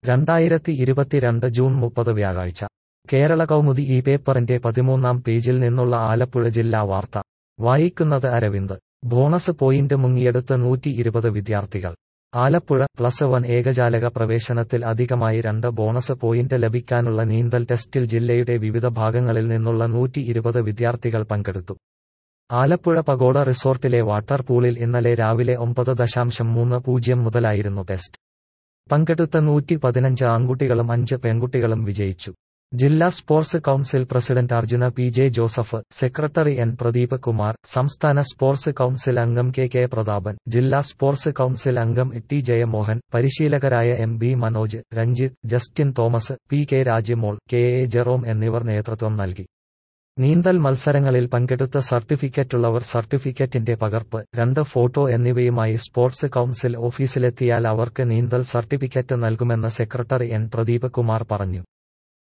രണ്ടായിരത്തി ഇരുപത്തിരണ്ട് ജൂൺ മുപ്പത് വ്യാഴാഴ്ച കേരള കൗമുദി ഈ പേപ്പറിന്റെ പതിമൂന്നാം പേജിൽ നിന്നുള്ള ആലപ്പുഴ ജില്ലാ വാർത്ത വായിക്കുന്നത് അരവിന്ദ് ബോണസ് പോയിന്റ് മുങ്ങിയെടുത്ത് നൂറ്റി ഇരുപത് വിദ്യാർത്ഥികൾ ആലപ്പുഴ പ്ലസ് വൺ ഏകജാലക പ്രവേശനത്തിൽ അധികമായി രണ്ട് ബോണസ് പോയിന്റ് ലഭിക്കാനുള്ള നീന്തൽ ടെസ്റ്റിൽ ജില്ലയുടെ വിവിധ ഭാഗങ്ങളിൽ നിന്നുള്ള നൂറ്റി ഇരുപത് വിദ്യാർത്ഥികൾ പങ്കെടുത്തു ആലപ്പുഴ പഗോഡ റിസോർട്ടിലെ വാട്ടർ പൂളിൽ ഇന്നലെ രാവിലെ ഒമ്പത് ദശാംശം മൂന്ന് പൂജ്യം മുതലായിരുന്നു ടെസ്റ്റ് പങ്കെടുത്ത നൂറ്റി പതിനഞ്ച് ആൺകുട്ടികളും അഞ്ച് പെൺകുട്ടികളും വിജയിച്ചു ജില്ലാ sports council president Arjuna P J Joseph secretary N Pradeep Kumar സംസ്ഥാന സ്പോർട്സ് കൌൺസിൽ അംഗം കെ കെ പ്രതാപൻ ജില്ലാ സ്പോർട്സ് കൌൺസിൽ അംഗം ടി ജയമോഹൻ പരിശീലകരായ M B Manoj Ranjith Justin Thomas P K Rajyamol K A Jerome എന്നിവർ നേതൃത്വം നൽകി നീന്തൽ മത്സരങ്ങളിൽ പങ്കെടുത്ത സർട്ടിഫിക്കറ്റുള്ളവർ സർട്ടിഫിക്കറ്റിന്റെ പകർപ്പ് രണ്ട് ഫോട്ടോ എന്നിവയുമായി സ്പോർട്സ് കൌൺസിൽ ഓഫീസിലെത്തിയാൽ അവർക്ക് നീന്തൽ സർട്ടിഫിക്കറ്റ് നൽകുമെന്ന് സെക്രട്ടറി എൻ പ്രദീപ് കുമാർ പറഞ്ഞു